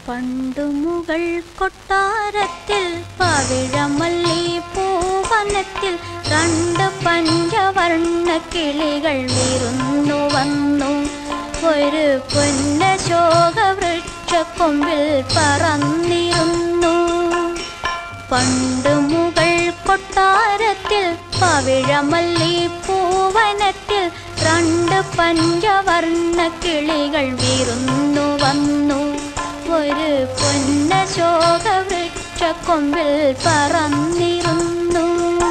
പണ്ടുമുകൾ കൊട്ടാരത്തിൽ പവിഴമല്ലി പൂവനത്തിൽ രണ്ട് പഞ്ചവർണ്ണ കിളികൾ വിരുന്നു വന്നു ഒരു പൊന്നശോക വൃക്ഷക്കൊമ്പിൽ പറന്നിരുന്നു പണ്ടുമുകൾ കൊട്ടാരത്തിൽ പവിഴമല്ലി പൂവനത്തിൽ രണ്ട് പഞ്ചവർണ്ണ കിളികൾ വിരുന്നു വന്നു ഒരു പൊന്നശോക വൃക്ഷക്കൊമ്പിൽ പറന്നിരുന്നു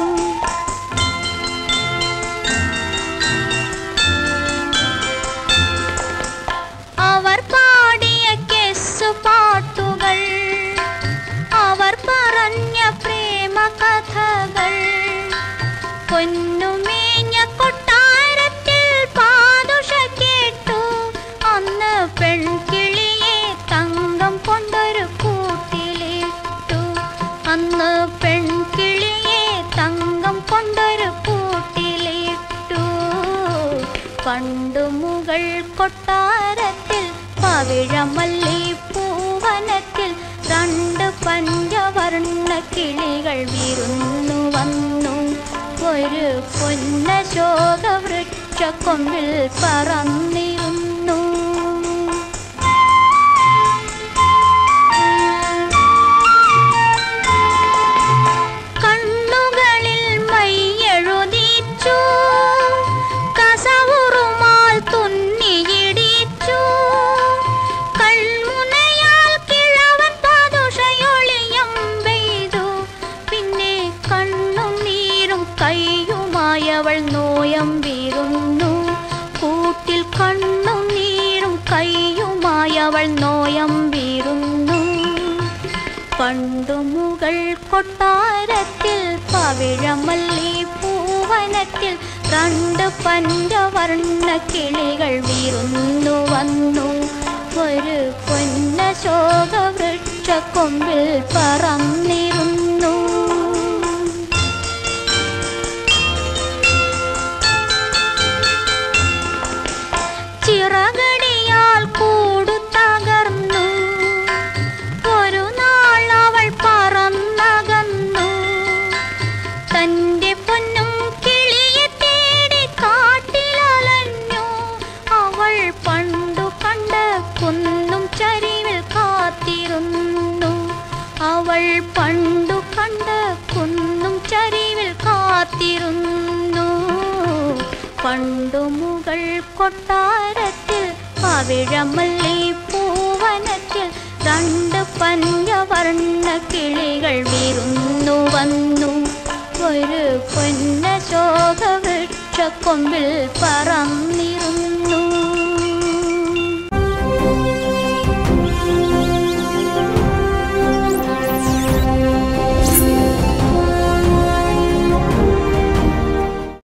അവർ പാടിയ കെസ്സു പാട്ടുകൾ അവർ പറഞ്ഞ പ്രേമ കഥകൾ പൊന്നുമേഞ്ഞ കൊട്ടാരത്തിൽ പാതുഷ കേട്ടു അന്ന് പെൺകിളിയെ തങ്കം കൊണ്ടൊരു കൂട്ടിലിട്ടു അന്ന് പെൺകിളിയെ തങ്കം കൊണ്ടൊരു കൂട്ടിലിട്ടു പണ്ടു മുകൾ കൊട്ടാരത്തിൽ പവിഴമല്ലി പൂവനത്തിൽ രണ്ട് പഞ്ചവർണ്ണ കിളികൾ വിരുന്നു വന്നു ഒരു പൊന്നശോക വൃക്ഷക്കൊമ്പിൽ പറന്നിരുന്നു കണ്ണുകളിൽ മൈയെഴുതിച്ചു കസവുറുമാൽ തുന്നിയിടിച്ചു കൺമുനയാൽ കിഴവൻ പതുഷയൊളിയം പെയ്തു പിന്നെ കണ്ണും നീരും കയ്യുമായവൾ നോയം വീരുന്നു കൂട്ടിൽ കണ്ണും നീരും കയ്യുമായവൾ നോയം വീരുന്നു പണ്ടു മുകൾ കൊട്ടാരത്തിൽ പവിഴമല്ലി പൂവനത്തിൽ രണ്ട് പഞ്ചവർണ്ണ കിളികൾ വിരുന്നു വന്നു ഒരു പൊന്നശോക വൃക്ഷക്കൊമ്പിൽ പറന്നിരുന്നു ചിറകടിയാൽ കൂടു തകർന്നു ഒരു നാൾ അവൾ പറന്നകന്നു തന്റെ പൊന്നും കിളിയെ തേടി കാട്ടിലലഞ്ഞു അവൾ പണ്ടു കണ്ട കുന്നും ചരിവിൽ കാത്തിരുന്നു അവൾ പണ്ടു കണ്ട കുന്നും ചരിവിൽ കാത്തിരുന്നു പണ്ടു മുകൾ കൊട്ടാരത്തിൽ പവിഴമല്ലി പൂവനത്തിൽ രണ്ട് പഞ്ചവർണ്ണ കിളികൾ വിരുന്നു വന്നു ഒരു പൊന്നശോക വൃക്ഷക്കൊമ്പിൽ പറന്നു